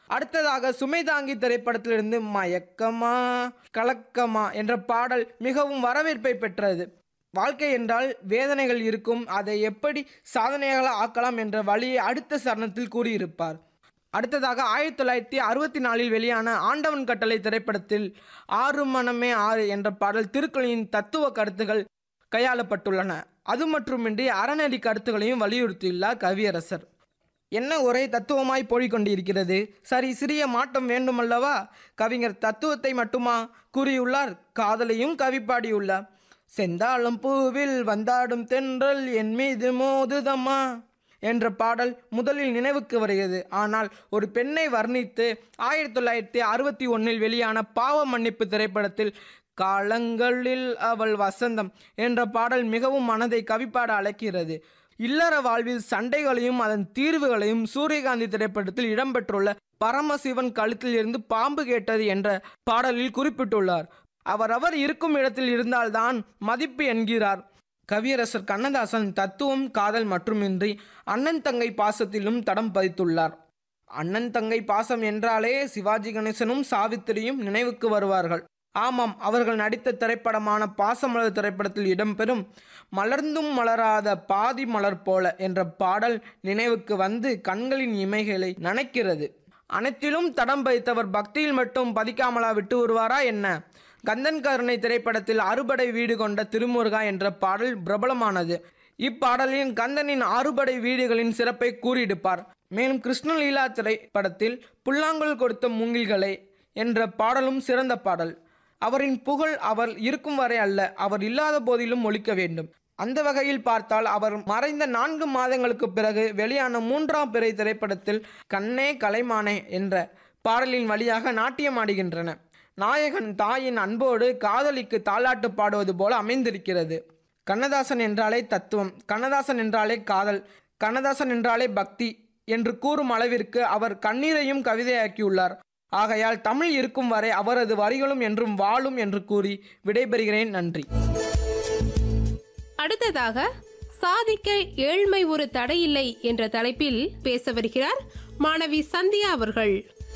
அடுத்ததாக சுமைதாங்கி திரைப்படத்திலிருந்து மயக்கமா கலக்கமா என்ற பாடல் மிகவும் வரவேற்பை பெற்றது வாழ்க்கை என்றால் வேதனைகள் இருக்கும் அதை எப்படி சாதனைகளை ஆக்கலாம் என்ற வழியை அடுத்த சரணத்தில் கூறியிருப்பார் அடுத்ததாக ஆயிரத்தி தொள்ளாயிரத்தி அறுபத்தி நாலில் வெளியான ஆண்டவன் கட்டளை திரைப்படத்தில் ஆறு மனமே ஆறு என்ற பாடல் திருக்குறளின் தத்துவ கருத்துகள் கையாளப்பட்டுள்ளன அது மட்டுமின்றி அறநெறி கருத்துக்களையும் வலியுறுத்தியுள்ளார் கவியரசர் என்ன ஒரே தத்துவமாய் போய்கொண்டிருக்கிறது சரி சிறிய மாற்றம் வேண்டுமல்லவா கவிஞர் தத்துவத்தை மட்டுமா கூறியுள்ளார் காதலையும் கவி பாடியுள்ளார் செந்தாளம் பூவில் வந்தாடும் தென்றல் என் மீது மோதுதம்மா என்ற பாடல் முதலில் நினைவுக்கு வருகிறது ஆனால் ஒரு பெண்ணை வர்ணித்து ஆயிரத்தி தொள்ளாயிரத்தி அறுபத்தி ஒன்றில் வெளியான பாவ மன்னிப்பு திரைப்படத்தில் காலங்களில் அவள் வசந்தம் என்ற பாடல் மிகவும் மனதை கவிப்பாட அழைக்கிறது இல்லற வாழ்வில் சண்டைகளையும் அதன் தீர்வுகளையும் சூரியகாந்தி திரைப்படத்தில் இடம்பெற்றுள்ள பரமசிவன் கழுத்தில் இருந்து பாம்பு கேட்டது என்ற பாடலில் குறிப்பிட்டுள்ளார் அவரவர் இருக்கும் இடத்தில் இருந்தால்தான் மதிப்பு என்கிறார் கவியரசர் கண்ணதாசன் தத்துவம் காதல் மட்டுமின்றி அண்ணன் தங்கை பாசத்திலும் தடம் பதித்துள்ளார் அண்ணன் தங்கை பாசம் என்றாலே சிவாஜி கணேசனும் சாவித்திரியும் நினைவுக்கு வருவார்கள் ஆமாம் அவர்கள் நடித்த திரைப்படமான பாசமலர் திரைப்படத்தில் இடம்பெறும் மலர்ந்தும் மலராத பாதி மலர் போல என்ற பாடல் நினைவுக்கு வந்து கண்களின் இமைகளை நனைக்கிறது அனைத்திலும் தடம் பதித்தவர் பக்தியில் மட்டும் பதிக்காமலா விட்டு வருவாரா என்ன கந்தன் கருணை திரைப்படத்தில் அறுபடை வீடு கொண்ட திருமுருகா என்ற பாடல் பிரபலமானது இப்பாடலின் கந்தனின் அறுபடை வீடுகளின் சிறப்பை கூறியிருப்பார் மேலும் கிருஷ்ணலீலா திரைப்படத்தில் புல்லாங்குழல் கொடுத்த மூங்கில்களை என்ற பாடலும் சிறந்த பாடல் அவரின் புகழ் அவர் இருக்கும் வரை அல்ல அவர் இல்லாத போதிலும் ஒழிக்க வேண்டும் அந்த வகையில் பார்த்தால் அவர் மறைந்த நான்கு மாதங்களுக்கு பிறகு வெளியான மூன்றாம் பிறை திரைப்படத்தில் கண்ணே கலைமானே என்ற பாடலின் வழியாக நாட்டியமாடுகின்றன நாயகன் தாயின் அன்போடு காதலிக்கு தாலாட்டு பாடுவது போல அமைந்திருக்கிறது கண்ணதாசன் என்றாலே தத்துவம் கண்ணதாசன் என்றாலே காதல் கண்ணதாசன் என்றாலே பக்தி என்று கூறும் அளவிற்கு அவர் கண்ணீரையும் கவிதையாக்கியுள்ளார் ஆகையால் தமிழ் இருக்கும் வரை அவரது வரிகளும் என்றும் வாழும் என்று கூறி விடைபெறுகிறேன் நன்றி அடுத்ததாக சாதிக்க ஏழ்மை ஒரு தடையில்லை என்ற தலைப்பில் பேச வருகிறார் மாணவி சந்தியா அவர்கள்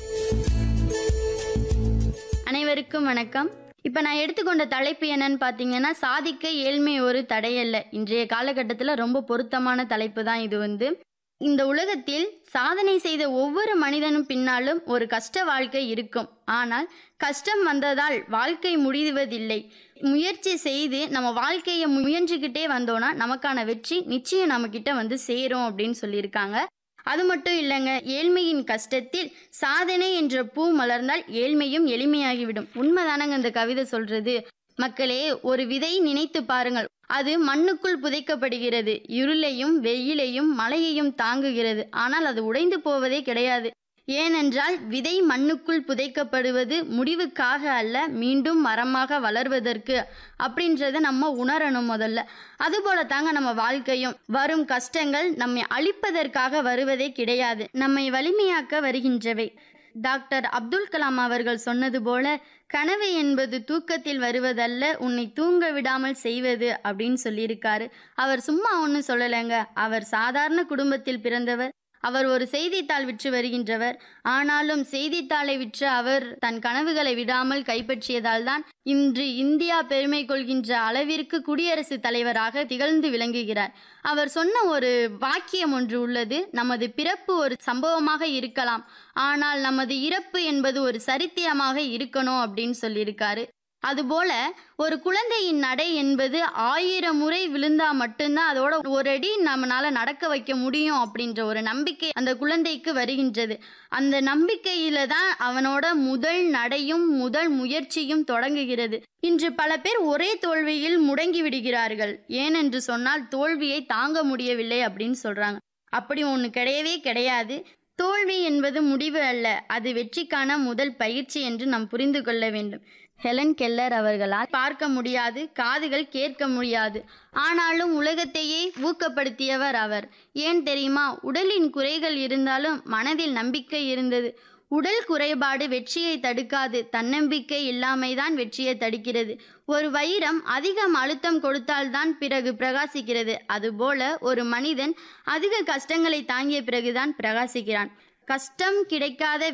அனைவருக்கும் வணக்கம் இப்போ நான் எடுத்துக்கொண்ட தலைப்பு என்னன்னு பார்த்தீங்கன்னா சாதிக்க ஏழ்மை ஒரு தடையல்ல இன்றைய காலகட்டத்தில் ரொம்ப பொருத்தமான தலைப்பு தான் இது வந்து இந்த உலகத்தில் சாதனை செய்த ஒவ்வொரு மனிதனும் பின்னாலும் ஒரு கஷ்ட வாழ்க்கை இருக்கும் ஆனால் கஷ்டம் வந்ததால் வாழ்க்கை முடிவதில்லை முயற்சி செய்து நம்ம வாழ்க்கையை முயன்றுக்கிட்டே வந்தோம்னா நமக்கான வெற்றி நிச்சயம் நம்மக்கிட்ட வந்து சேரும் அப்படின்னு சொல்லியிருக்காங்க அது மட்டும் இல்லைங்க ஏழ்மையின் கஷ்டத்தில் சாதனை என்ற பூ மலர்ந்தால் ஏழ்மையும் எளிமையாகிவிடும் உண்மைதானங்க இந்த கவிதை சொல்றது மக்களே ஒரு விதை நினைத்து பாருங்கள் அது மண்ணுக்குள் புதைக்கப்படுகிறது இருளையும் வெயிலையும் மழையையும் தாங்குகிறது ஆனால் அது உடைந்து போவதே கிடையாது ஏனென்றால் விதை மண்ணுக்குள் புதைக்கப்படுவது முடிவுக்காக அல்ல மீண்டும் மரமாக வளர்வதற்கு அப்படின்றத நம்ம உணரணும் முதல்ல அதுபோல தாங்க நம்ம வாழ்க்கையும் வரும் கஷ்டங்கள் நம்மை அழிப்பதற்காக வருவதே கிடையாது நம்மை வலிமையாக்க வருகின்றவை டாக்டர் அப்துல் கலாம் அவர்கள் சொன்னது போல கனவு என்பது தூக்கத்தில் வருவதல்ல உன்னை தூங்க விடாமல் செய்வது அப்படின்னு சொல்லியிருக்காரு அவர் சும்மா ஒன்றும் சொல்லலைங்க அவர் சாதாரண குடும்பத்தில் பிறந்தவர் அவர் ஒரு செய்தித்தாள் விற்று வருகின்றவர் ஆனாலும் செய்தித்தாளை விற்ற அவர் தன் கனவுகளை விடாமல் கைப்பற்றியதால் தான் இன்று இந்தியா பெருமை கொள்கின்ற அளவிற்கு குடியரசுத் தலைவராக திகழ்ந்து விளங்குகிறார் அவர் சொன்ன ஒரு வாக்கியம் ஒன்று உள்ளது நமது பிறப்பு ஒரு சம்பவமாக இருக்கலாம் ஆனால் நமது இறப்பு என்பது ஒரு சரித்திரமாக இருக்கணும் அப்படின்னு சொல்லியிருக்காரு அதுபோல ஒரு குழந்தையின் நடை என்பது ஆயிரம் முறை விழுந்தா மட்டும்தான் அதோட ஒரு அடி நம்மளால நடக்க வைக்க முடியும் அப்படின்ற ஒரு நம்பிக்கை அந்த குழந்தைக்கு வருகின்றது அந்த நம்பிக்கையில தான் அவனோட முதல் நடையும் முதல் முயற்சியும் தொடங்குகிறது இன்று பல பேர் ஒரே தோல்வியில் முடங்கி விடுகிறார்கள் ஏனென்று சொன்னால் தோல்வியை தாங்க முடியவில்லை அப்படின்னு சொல்றாங்க அப்படி ஒன்று கிடையவே கிடையாது தோல்வி என்பது முடிவு அல்ல அது வெற்றிக்கான முதல் பயிற்சி என்று நாம் புரிந்து கொள்ள வேண்டும் ஹெலன் கெல்லர் அவர்களால் பார்க்க முடியாது காதுகள் கேட்க முடியாது ஆனாலும் உலகத்தையே ஊக்கப்படுத்தியவர் அவர் ஏன் தெரியுமா உடலின் குறைகள் இருந்தாலும் மனதில் நம்பிக்கை இருந்தது உடல் குறைபாடு வெற்றியை தடுக்காது தன்னம்பிக்கை இல்லாமைதான் வெற்றியை தடுக்கிறது ஒரு வைரம் அதிகம் அழுத்தம் கொடுத்தால்தான் பிறகு பிரகாசிக்கிறது அதுபோல ஒரு மனிதன் அதிக கஷ்டங்களை தாங்கிய பிறகுதான் பிரகாசிக்கிறான் கஷ்டம் கிடைக்காத